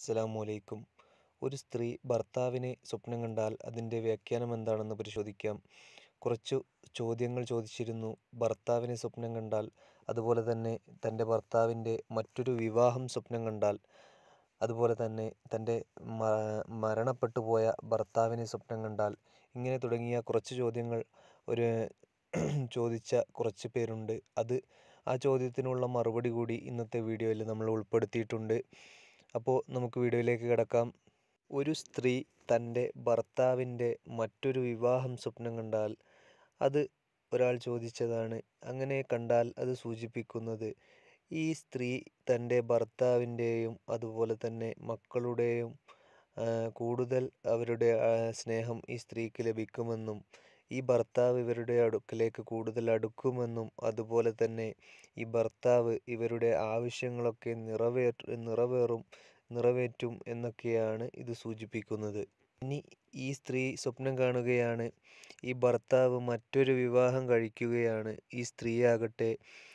അസ്സലാമു അലൈക്കും ഒരു സ്ത്രീ ഭർത്താവിനെ സ്വപ്നം കണ്ടാൽ അതിൻ്റെ വ്യാഖ്യാനം എന്താണെന്ന് പരിശോധിക്കാം കുറച്ചു ചോദ്യങ്ങൾ ചോദിച്ചിരുന്നു ഭർത്താവിനെ സ്വപ്നം കണ്ടാൽ അതുപോലെ തന്നെ തൻ്റെ ഭർത്താവിൻ്റെ മറ്റൊരു വിവാഹം സ്വപ്നം കണ്ടാൽ അതുപോലെ തന്നെ തൻ്റെ മരണപ്പെട്ടു പോയ ഭർത്താവിനെ സ്വപ്നം കണ്ടാൽ ഇങ്ങനെ തുടങ്ങിയ കുറച്ച് ചോദ്യങ്ങൾ ഒരു ചോദിച്ച കുറച്ച് പേരുണ്ട് അത് ആ ചോദ്യത്തിനുള്ള മറുപടി കൂടി ഇന്നത്തെ വീഡിയോയിൽ നമ്മൾ ഉൾപ്പെടുത്തിയിട്ടുണ്ട് അപ്പോൾ നമുക്ക് വീഡിയോയിലേക്ക് കിടക്കാം ഒരു സ്ത്രീ തൻ്റെ ഭർത്താവിൻ്റെ മറ്റൊരു വിവാഹം സ്വപ്നം കണ്ടാൽ അത് ഒരാൾ ചോദിച്ചതാണ് അങ്ങനെ കണ്ടാൽ അത് സൂചിപ്പിക്കുന്നത് ഈ സ്ത്രീ തൻ്റെ ഭർത്താവിൻ്റെയും അതുപോലെ തന്നെ മക്കളുടെയും കൂടുതൽ അവരുടെ സ്നേഹം ഈ സ്ത്രീക്ക് ലഭിക്കുമെന്നും ഈ ഭർത്താവ് ഇവരുടെ അടുക്കലേക്ക് കൂടുതൽ അടുക്കുമെന്നും അതുപോലെ തന്നെ ഈ ഭർത്താവ് ഇവരുടെ ആവശ്യങ്ങളൊക്കെ നിറവേ നിറവേറും നിറവേറ്റും എന്നൊക്കെയാണ് ഇത് സൂചിപ്പിക്കുന്നത് ഇനി ഈ സ്ത്രീ സ്വപ്നം കാണുകയാണ് ഈ ഭർത്താവ് മറ്റൊരു വിവാഹം കഴിക്കുകയാണ് ഈ സ്ത്രീയാകട്ടെ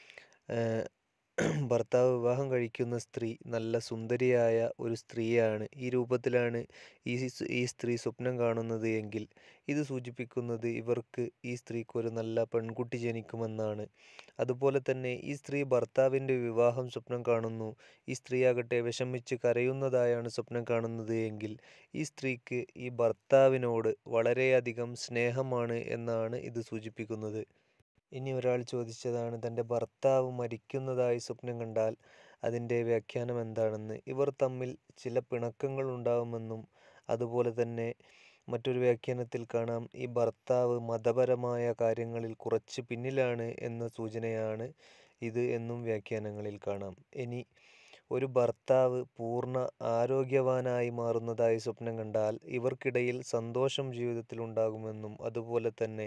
ഭർത്താവ് വിവാഹം കഴിക്കുന്ന സ്ത്രീ നല്ല സുന്ദരിയായ ഒരു സ്ത്രീയാണ് ഈ രൂപത്തിലാണ് ഈ ഈ സ്ത്രീ സ്വപ്നം കാണുന്നത് എങ്കിൽ ഇത് സൂചിപ്പിക്കുന്നത് ഇവർക്ക് ഈ സ്ത്രീക്ക് ഒരു നല്ല പെൺകുട്ടി ജനിക്കുമെന്നാണ് അതുപോലെ തന്നെ ഈ സ്ത്രീ ഭർത്താവിൻ്റെ വിവാഹം സ്വപ്നം കാണുന്നു ഈ സ്ത്രീയാകട്ടെ വിഷമിച്ച് കരയുന്നതായാണ് സ്വപ്നം കാണുന്നത് എങ്കിൽ ഈ സ്ത്രീക്ക് ഈ ഭർത്താവിനോട് വളരെയധികം സ്നേഹമാണ് എന്നാണ് ഇത് സൂചിപ്പിക്കുന്നത് ഇനി ഒരാൾ ചോദിച്ചതാണ് തൻ്റെ ഭർത്താവ് മരിക്കുന്നതായി സ്വപ്നം കണ്ടാൽ അതിൻ്റെ വ്യാഖ്യാനം എന്താണെന്ന് ഇവർ തമ്മിൽ ചില പിണക്കങ്ങൾ ഉണ്ടാകുമെന്നും അതുപോലെ തന്നെ മറ്റൊരു വ്യാഖ്യാനത്തിൽ കാണാം ഈ ഭർത്താവ് മതപരമായ കാര്യങ്ങളിൽ കുറച്ച് പിന്നിലാണ് എന്ന സൂചനയാണ് ഇത് എന്നും വ്യാഖ്യാനങ്ങളിൽ കാണാം ഇനി ഒരു ഭർത്താവ് പൂർണ്ണ ആരോഗ്യവാനായി മാറുന്നതായി സ്വപ്നം കണ്ടാൽ ഇവർക്കിടയിൽ സന്തോഷം ജീവിതത്തിൽ ഉണ്ടാകുമെന്നും അതുപോലെ തന്നെ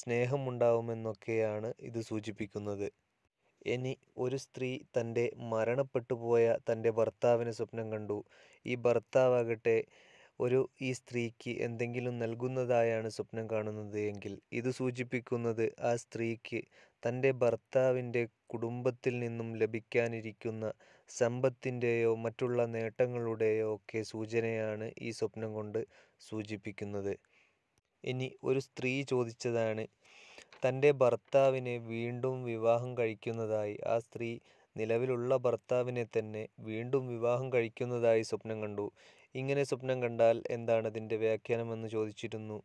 സ്നേഹമുണ്ടാവുമെന്നൊക്കെയാണ് ഇത് സൂചിപ്പിക്കുന്നത് ഇനി ഒരു സ്ത്രീ തൻ്റെ മരണപ്പെട്ടു പോയ തൻ്റെ ഭർത്താവിനെ സ്വപ്നം കണ്ടു ഈ ഭർത്താവാകട്ടെ ഒരു ഈ സ്ത്രീക്ക് എന്തെങ്കിലും നൽകുന്നതായാണ് സ്വപ്നം കാണുന്നത് എങ്കിൽ ഇത് സൂചിപ്പിക്കുന്നത് ആ സ്ത്രീക്ക് തൻ്റെ ഭർത്താവിൻ്റെ കുടുംബത്തിൽ നിന്നും ലഭിക്കാനിരിക്കുന്ന സമ്പത്തിൻ്റെയോ മറ്റുള്ള നേട്ടങ്ങളുടെയോ ഒക്കെ സൂചനയാണ് ഈ സ്വപ്നം കൊണ്ട് സൂചിപ്പിക്കുന്നത് ഇനി ഒരു സ്ത്രീ ചോദിച്ചതാണ് തൻ്റെ ഭർത്താവിനെ വീണ്ടും വിവാഹം കഴിക്കുന്നതായി ആ സ്ത്രീ നിലവിലുള്ള ഭർത്താവിനെ തന്നെ വീണ്ടും വിവാഹം കഴിക്കുന്നതായി സ്വപ്നം കണ്ടു ഇങ്ങനെ സ്വപ്നം കണ്ടാൽ എന്താണ് അതിൻ്റെ വ്യാഖ്യാനം എന്ന് ചോദിച്ചിരുന്നു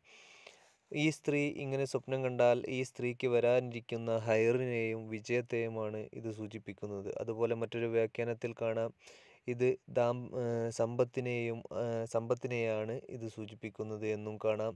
ഈ സ്ത്രീ ഇങ്ങനെ സ്വപ്നം കണ്ടാൽ ഈ സ്ത്രീക്ക് വരാനിരിക്കുന്ന ഹൈറിനെയും വിജയത്തെയുമാണ് ഇത് സൂചിപ്പിക്കുന്നത് അതുപോലെ മറ്റൊരു വ്യാഖ്യാനത്തിൽ കാണാം ഇത് ദാം സമ്പത്തിനെയും സമ്പത്തിനെയാണ് ഇത് സൂചിപ്പിക്കുന്നത് എന്നും കാണാം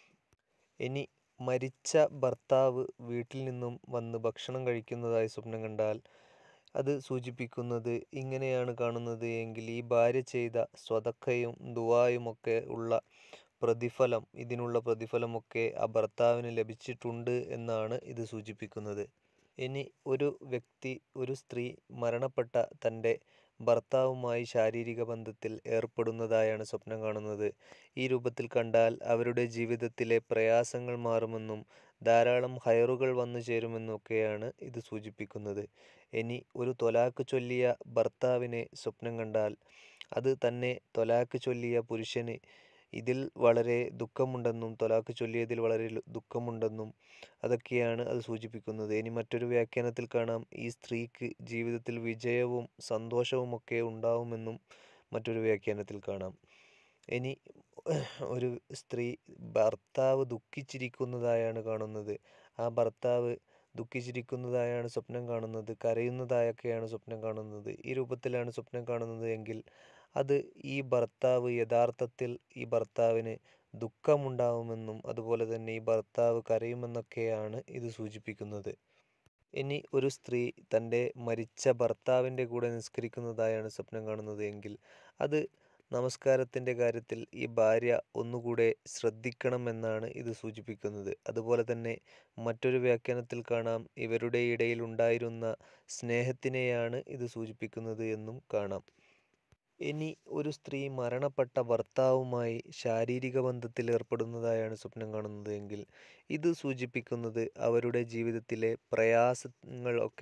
ഇനി മരിച്ച ഭർത്താവ് വീട്ടിൽ നിന്നും വന്ന് ഭക്ഷണം കഴിക്കുന്നതായി സ്വപ്നം കണ്ടാൽ അത് സൂചിപ്പിക്കുന്നത് ഇങ്ങനെയാണ് കാണുന്നത് എങ്കിൽ ഈ ഭാര്യ ചെയ്ത സ്വതക്കയും ദുവായുമൊക്കെ ഉള്ള പ്രതിഫലം ഇതിനുള്ള പ്രതിഫലമൊക്കെ ആ ഭർത്താവിന് ലഭിച്ചിട്ടുണ്ട് എന്നാണ് ഇത് സൂചിപ്പിക്കുന്നത് ഇനി ഒരു വ്യക്തി ഒരു സ്ത്രീ മരണപ്പെട്ട തൻ്റെ ഭർത്താവുമായി ശാരീരിക ബന്ധത്തിൽ ഏർപ്പെടുന്നതായാണ് സ്വപ്നം കാണുന്നത് ഈ രൂപത്തിൽ കണ്ടാൽ അവരുടെ ജീവിതത്തിലെ പ്രയാസങ്ങൾ മാറുമെന്നും ധാരാളം ഹയറുകൾ വന്നു ചേരുമെന്നൊക്കെയാണ് ഇത് സൂചിപ്പിക്കുന്നത് ഇനി ഒരു തൊലാക്ക് ചൊല്ലിയ ഭർത്താവിനെ സ്വപ്നം കണ്ടാൽ അത് തന്നെ തൊലാക്ക് ചൊല്ലിയ പുരുഷന് ഇതിൽ വളരെ ദുഃഖമുണ്ടെന്നും തൊലാക്ക് ചൊല്ലിയതിൽ വളരെ ദുഃഖമുണ്ടെന്നും അതൊക്കെയാണ് അത് സൂചിപ്പിക്കുന്നത് ഇനി മറ്റൊരു വ്യാഖ്യാനത്തിൽ കാണാം ഈ സ്ത്രീക്ക് ജീവിതത്തിൽ വിജയവും സന്തോഷവുമൊക്കെ ഉണ്ടാവുമെന്നും മറ്റൊരു വ്യാഖ്യാനത്തിൽ കാണാം ഇനി ഒരു സ്ത്രീ ഭർത്താവ് ദുഃഖിച്ചിരിക്കുന്നതായാണ് കാണുന്നത് ആ ഭർത്താവ് ദുഃഖിച്ചിരിക്കുന്നതായാണ് സ്വപ്നം കാണുന്നത് കരയുന്നതായൊക്കെയാണ് സ്വപ്നം കാണുന്നത് ഈ രൂപത്തിലാണ് സ്വപ്നം കാണുന്നത് എങ്കിൽ അത് ഈ ഭർത്താവ് യഥാർത്ഥത്തിൽ ഈ ഭർത്താവിന് ദുഃഖമുണ്ടാവുമെന്നും അതുപോലെ തന്നെ ഈ ഭർത്താവ് കരയുമെന്നൊക്കെയാണ് ഇത് സൂചിപ്പിക്കുന്നത് ഇനി ഒരു സ്ത്രീ തൻ്റെ മരിച്ച ഭർത്താവിൻ്റെ കൂടെ നിസ്കരിക്കുന്നതായാണ് സ്വപ്നം കാണുന്നത് എങ്കിൽ അത് നമസ്കാരത്തിൻ്റെ കാര്യത്തിൽ ഈ ഭാര്യ ഒന്നുകൂടെ ശ്രദ്ധിക്കണമെന്നാണ് ഇത് സൂചിപ്പിക്കുന്നത് അതുപോലെ തന്നെ മറ്റൊരു വ്യാഖ്യാനത്തിൽ കാണാം ഇവരുടെ ഇടയിൽ ഉണ്ടായിരുന്ന സ്നേഹത്തിനെയാണ് ഇത് സൂചിപ്പിക്കുന്നത് എന്നും കാണാം ഇനി ഒരു സ്ത്രീ മരണപ്പെട്ട ഭർത്താവുമായി ശാരീരിക ബന്ധത്തിൽ ഏർപ്പെടുന്നതായാണ് സ്വപ്നം കാണുന്നത് എങ്കിൽ ഇത് സൂചിപ്പിക്കുന്നത് അവരുടെ ജീവിതത്തിലെ പ്രയാസങ്ങൾ ഒക്കെ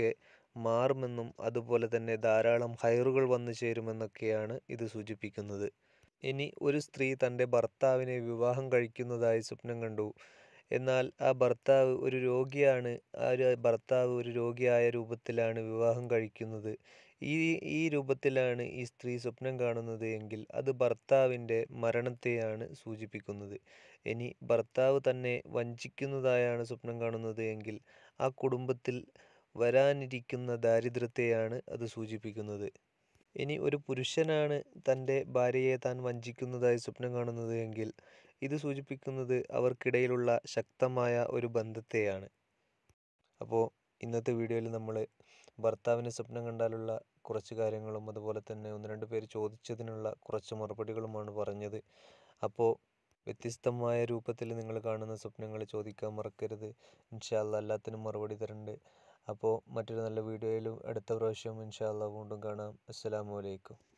മാറുമെന്നും അതുപോലെ തന്നെ ധാരാളം ഹൈറുകൾ വന്നു ചേരുമെന്നൊക്കെയാണ് ഇത് സൂചിപ്പിക്കുന്നത് ഇനി ഒരു സ്ത്രീ തൻ്റെ ഭർത്താവിനെ വിവാഹം കഴിക്കുന്നതായി സ്വപ്നം കണ്ടു എന്നാൽ ആ ഭർത്താവ് ഒരു രോഗിയാണ് ആ ഒരു ഭർത്താവ് ഒരു രോഗിയായ രൂപത്തിലാണ് വിവാഹം കഴിക്കുന്നത് ഈ ഈ രൂപത്തിലാണ് ഈ സ്ത്രീ സ്വപ്നം കാണുന്നത് എങ്കിൽ അത് ഭർത്താവിൻ്റെ മരണത്തെയാണ് സൂചിപ്പിക്കുന്നത് ഇനി ഭർത്താവ് തന്നെ വഞ്ചിക്കുന്നതായാണ് സ്വപ്നം കാണുന്നത് എങ്കിൽ ആ കുടുംബത്തിൽ വരാനിരിക്കുന്ന ദാരിദ്ര്യത്തെയാണ് അത് സൂചിപ്പിക്കുന്നത് ഇനി ഒരു പുരുഷനാണ് തൻ്റെ ഭാര്യയെ താൻ വഞ്ചിക്കുന്നതായി സ്വപ്നം കാണുന്നത് എങ്കിൽ ഇത് സൂചിപ്പിക്കുന്നത് അവർക്കിടയിലുള്ള ശക്തമായ ഒരു ബന്ധത്തെയാണ് അപ്പോൾ ഇന്നത്തെ വീഡിയോയിൽ നമ്മൾ ഭർത്താവിന് സ്വപ്നം കണ്ടാലുള്ള കുറച്ച് കാര്യങ്ങളും അതുപോലെ തന്നെ ഒന്ന് രണ്ട് പേര് ചോദിച്ചതിനുള്ള കുറച്ച് മറുപടികളുമാണ് പറഞ്ഞത് അപ്പോൾ വ്യത്യസ്തമായ രൂപത്തിൽ നിങ്ങൾ കാണുന്ന സ്വപ്നങ്ങൾ ചോദിക്കാൻ മറക്കരുത് ഇൻഷാല്ല എല്ലാത്തിനും മറുപടി തരുന്നുണ്ട് അപ്പോൾ മറ്റൊരു നല്ല വീഡിയോയിലും അടുത്ത പ്രാവശ്യം ഇൻഷാല്ല വീണ്ടും കാണാം അസ്സലാമു അലൈക്കും